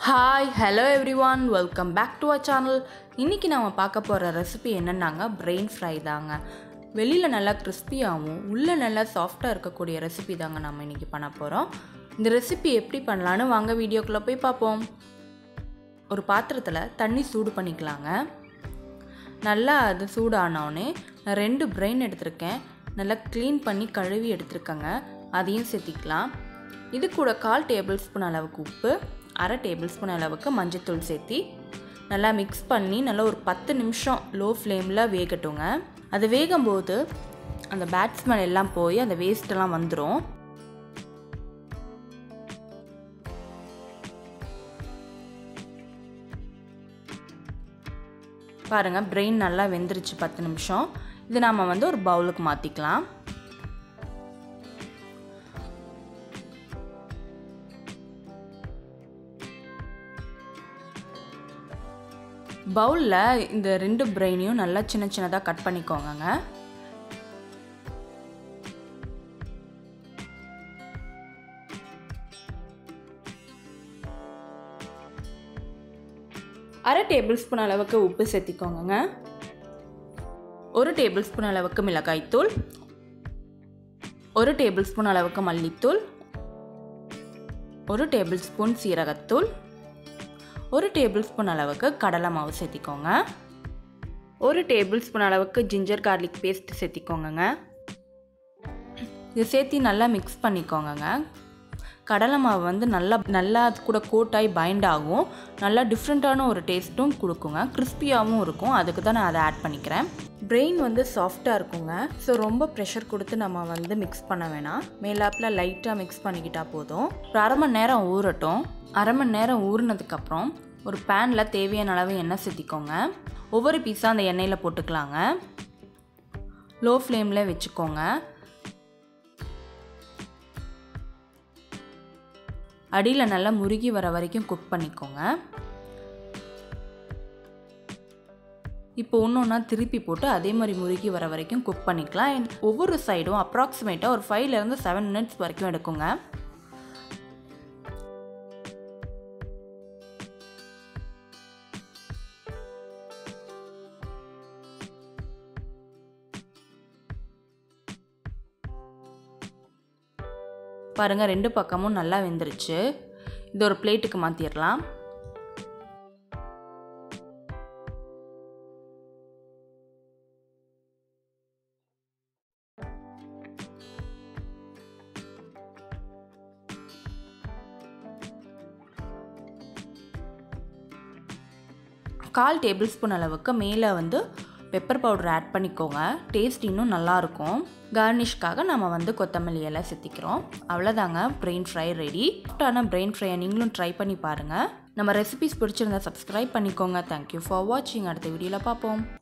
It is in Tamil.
hi hello everyone welcome back to our channel இன்றைக்கி நம்ம பார்க்க போகிற ரெசிபி என்னென்னாங்க பிரெயின் ஃப்ரை தாங்க வெளியில் நல்லா கிறிஸ்பியாகவும் உள்ளே நல்லா சாஃப்டாக இருக்கக்கூடிய ரெசிபி தாங்க நம்ம இன்றைக்கி பண்ண போகிறோம் இந்த ரெசிபி எப்படி பண்ணலான்னு வாங்க வீடியோக்குள்ளே போய் பார்ப்போம் ஒரு பாத்திரத்தில் தண்ணி சூடு பண்ணிக்கலாங்க நல்லா அது சூடானோடனே நான் ரெண்டு பிரெயின் எடுத்திருக்கேன் நல்லா க்ளீன் பண்ணி கழுவி எடுத்திருக்கேங்க அதையும் சேர்த்திக்கலாம் இது கூட கால் டேபிள் ஸ்பூன் அளவுக்கு உப்பு அரை டேபிள் ஸ்பூன் அளவுக்கு மஞ்சத்தூள் சேர்த்தி நல்லா மிக்ஸ் பண்ணி நல்லா ஒரு பத்து நிமிஷம் லோ ஃப்ளேமில் வேகட்டுங்க அது வேகும்போது அந்த பேட் ஸ்மெல் எல்லாம் போய் அந்த வேஸ்ட்டெல்லாம் வந்துடும் பாருங்கள் பிரெயின் நல்லா வெந்துருச்சு பத்து நிமிஷம் இது நாம் வந்து ஒரு பவுலுக்கு மாற்றிக்கலாம் பவுலில் இந்த ரெண்டு பிரெயினையும் நல்லா சின்ன சின்னதாக கட் பண்ணிக்கோங்கங்க அரை டேபிள் ஸ்பூன் அளவுக்கு உப்பு சேர்த்திக்கோங்க ஒரு டேபிள் ஸ்பூன் அளவுக்கு மிளகாய்த்தூள் ஒரு டேபிள் ஸ்பூன் அளவுக்கு மல்லித்தூள் ஒரு டேபிள் ஸ்பூன் சீரகத்தூள் ஒரு டேபிள் ஸ்பூன் அளவுக்கு கடலை மாவு சேர்த்திக்கோங்க ஒரு டேபிள் ஸ்பூன் அளவுக்கு ஜிஞ்சர் கார்லிக் பேஸ்ட் சேர்த்திக்கோங்கங்க இது சேர்த்தி நல்லா மிக்ஸ் பண்ணிக்கோங்கங்க கடலை மாவு வந்து நல்லா நல்லா அது கூட கோட்டாகி பைண்ட் ஆகும் நல்லா டிஃப்ரெண்ட்டான ஒரு டேஸ்ட்டும் கொடுக்குங்க கிறிஸ்பியாகவும் இருக்கும் அதுக்கு தான் நான் அதை ஆட் பண்ணிக்கிறேன் பிரெயின் வந்து சாஃப்டாக இருக்குங்க ஸோ ரொம்ப ப்ரெஷர் கொடுத்து நம்ம வந்து மிக்ஸ் பண்ண வேணாம் மேலாப்பில் லைட்டாக மிக்ஸ் பண்ணிக்கிட்டால் போதும் ஒரு அரை மணி நேரம் ஊறட்டும் அரை மணி நேரம் ஊறினதுக்கப்புறம் ஒரு பேனில் தேவையான அளவு எண்ணெய் சேர்த்திக்கோங்க ஒவ்வொரு பீஸாக அந்த எண்ணெயில் போட்டுக்கலாங்க லோ ஃப்ளேமில் வச்சுக்கோங்க அடியில் நல்லா முருகி வர வரைக்கும் குக் பண்ணிக்கோங்க இப்போ ஒன்று ஒன்றா திருப்பி போட்டு அதே மாதிரி முருகி வர வரைக்கும் குக் பண்ணிக்கலாம் ஒவ்வொரு சைடும் அப்ராக்சிமேட்டாக ஒரு ஃபைவ்லேருந்து செவன் மினிட்ஸ் வரைக்கும் எடுக்குங்க பாருங்கள் ரெண்டு பக்கமும் நல்லா வெந்துருச்சு இது ஒரு பிளேட்டுக்கு மாற்றிடலாம் கால் டேபிள் ஸ்பூன் அளவுக்கு மேலே வந்து பெப்பர் பவுடர் ஆட் பண்ணிக்கோங்க டேஸ்ட் இன்னும் நல்லாயிருக்கும் கார்னிஷ்காக நம்ம வந்து கொத்தமல்லி எல்லாம் சேர்த்திக்கிறோம் அவ்வளோதாங்க பிரெயின் ஃப்ரை ரெடி ஆனால் பிரெயின் ஃப்ரையை நீங்களும் ட்ரை பண்ணி பாருங்கள் நம்ம ரெசிபிஸ் பிடிச்சிருந்தா சப்ஸ்கிரைப் பண்ணிக்கோங்க தேங்க்யூ ஃபார் வாட்சிங் அடுத்த வீடியோவில் பார்ப்போம்